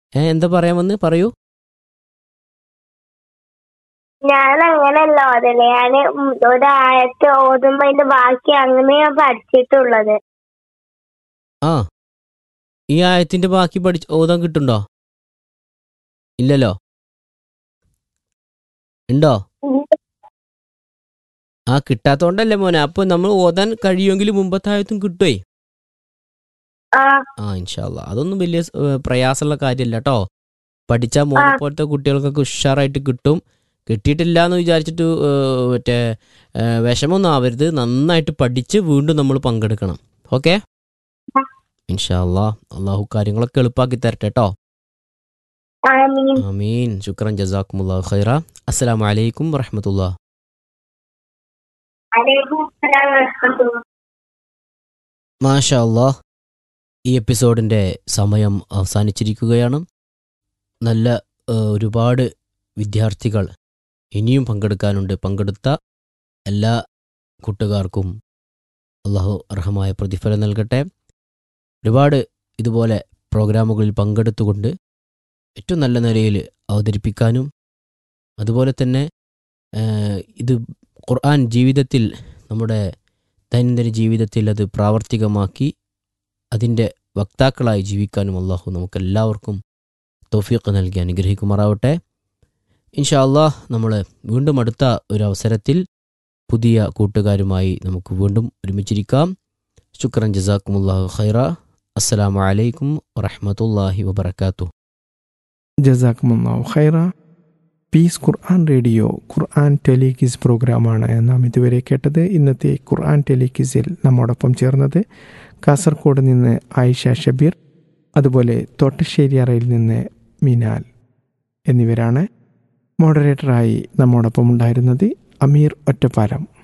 ഏ എന്താ പറയാൻ വന്ന് പറയൂ ഞാൻ അങ്ങനെയല്ല ഓതല് ഞാന് ഉം ഒരായത്ത് ഓതുമ്പോ അതിന്റെ ബാക്കി അങ്ങനെ ഞാൻ പഠിച്ചിട്ടുള്ളത് ആ ഈ ആയത്തിന്റെ ബാക്കി പഠിച്ച് ഓതാൻ കിട്ടുണ്ടോ ഇല്ലല്ലോ ഉണ്ടോ ആ കിട്ടാത്തോണ്ടല്ലേ മോനെ അപ്പൊ നമ്മൾ ഓതാൻ കഴിയുമെങ്കിൽ മുമ്പത്തെ ആയത്തും കിട്ടുവേ ആ ആ ഇൻഷാല്ല അതൊന്നും വലിയ സ്- ഏ, പ്രയാസമുള്ള കാര്യമല്ല കേട്ടോ പഠിച്ചാൽ മോനെ പോലത്തെ കുട്ടികൾക്കൊക്കെ ഉഷാറായിട്ട് കിട്ടും കിട്ടിയിട്ടില്ല എന്ന് വിചാരിച്ചിട്ട് ഏ, മറ്റേ ഏ, വിഷമൊന്നും ആവരുത് നന്നായിട്ട് പഠിച്ച് വീണ്ടും നമ്മൾ പങ്കെടുക്കണം ഓക്കെ ആ. ഇൻഷാല്ലാ അള്ളാഹു കാര്യങ്ങളൊക്കെ എളുപ്പാക്കി തരട്ടെ കേട്ടോ ആമീൻ ആമീൻ ശുക്രൻ ജസാക്കുമുല്ലാ ഖൈറ അസ്സലാമു അലൈക്കും വറഹമത്തുള്ള അലൈക്കും അസ്സലാം വറഹ്മത്തുള്ളാഹി. മാഷാ അള്ളാഹ് ഈ എപ്പിസോഡിൻ്റെ സമയം അവസാനിച്ചിരിക്കുകയാണ് നല്ല ഏ, ഒരുപാട് വിദ്യാർത്ഥികൾ ഇനിയും പങ്കെടുക്കാനുണ്ട് പങ്കെടുത്ത എല്ലാ കൂട്ടുകാർക്കും അള്ളാഹു അർഹമായ പ്രതിഫലം നൽകട്ടെ ഒരുപാട് ഇതുപോലെ പ്രോഗ്രാമുകളിൽ പങ്കെടുത്തുകൊണ്ട് ഏറ്റവും നല്ല നിലയിൽ അവതരിപ്പിക്കാനും അതുപോലെ തന്നെ ഏ, ഇത് ഖുർആൻ ജീവിതത്തിൽ നമ്മുടെ ദൈനംദിന ജീവിതത്തിൽ അത് പ്രാവർത്തികമാക്കി അതിൻ്റെ വക്താക്കളായി ജീവിക്കാനും അള്ളാഹു നമുക്കെല്ലാവർക്കും തൗഫീഖ് നൽകി അനുഗ്രഹിക്കുമാറാവട്ടെ ഇൻഷാ അള്ളാഹ് നമ്മൾ വീണ്ടും അടുത്ത ഒരു അവസരത്തിൽ പുതിയ കൂട്ടുകാരുമായി നമുക്ക് വീണ്ടും ഒരുമിച്ചിരിക്കാം ശുക്രൻ ജസാക്കുമുല്ലാഹു ഖൈറ അസ്സലാമു അലൈക്കും വറഹ്മത്തുള്ളാഹി വബർക്കാത്തു ജസാക്കുമുല്ലാഹു ഖൈറ പീസ് ഖുർആൻ റേഡിയോ ഖുർആൻ ടെലികിസ് പ്രോഗ്രാമാണ് നാം ഇതുവരെ കേട്ടത് ഇന്നത്തെ ഖുർആൻ ടെലികിസിൽ നമ്മോടൊപ്പം ചേർന്നത് കാസർഗോഡ് നിന്ന് ആയിഷ ഷബീർ അതുപോലെ തോട്ടശ്ശേരിയറയിൽ നിന്ന് മിനാൽ എന്നിവരാണ് മോഡറേറ്ററായി നമ്മോടൊപ്പം ഉണ്ടായിരുന്നത് അമീർ ഒറ്റപ്പാലം